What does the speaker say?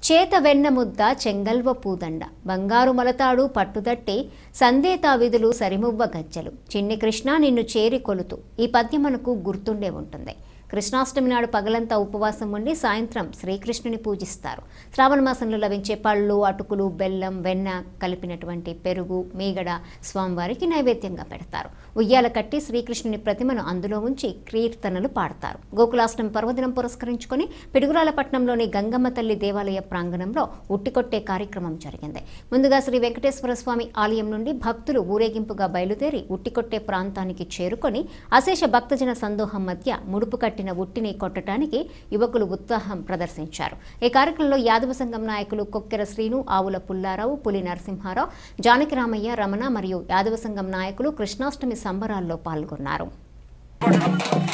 చేత వెన్న ముద్ద చెంగల్వ పూదండ బంగారు మలతాడు పట్టుదట్టి సందేతా విధులు సరిమువ్వ గజ్జలు చిన్ని కృష్ణ నిన్ను చేరి కొలుతు ఈ పద్యం మనకు గుర్తుండే ఉంటుంది కృష్ణాష్టమి నాడు పగలంతా ఉపవాసం ఉండి సాయంత్రం శ్రీకృష్ణుని పూజిస్తారు శ్రావణ మాసంలో లభించే పళ్ళు అటుకులు బెల్లం వెన్న కలిపినటువంటి పెరుగు మీగడ స్వామివారికి నైవేద్యంగా పెడతారు ఉయ్యాల కట్టి శ్రీకృష్ణుని ప్రతిమను అందులో ఉంచి కీర్తనలు పాడతారు గోకులాష్టమి పర్వదినం పురస్కరించుకొని పిడుగురాలపట్నంలోని గంగమ్మ తల్లి దేవాలయ ప్రాంగణంలో ఉట్టికొట్టే కార్యక్రమం జరిగింది ముందుగా శ్రీ వెంకటేశ్వర స్వామి ఆలయం నుండి భక్తులు ఊరేగింపుగా బయలుదేరి ఉట్టికొట్టే ప్రాంతానికి చేరుకొని అశేష భక్తజన సందోహం మధ్య ముడుపు కట్టిన ఉట్టిని కొట్టడానికి యువకులు ఉత్సాహం ప్రదర్శించారు ఈ కార్యక్రమంలో యాదవ సంఘం నాయకులు కొక్కెర శ్రీను ఆవుల పుల్లారావు పులి నరసింహారావు జానకిరామయ్య రమణ మరియు యాదవ సంఘం నాయకులు కృష్ణాష్టమి సంబరాల్లో పాల్గొన్నారు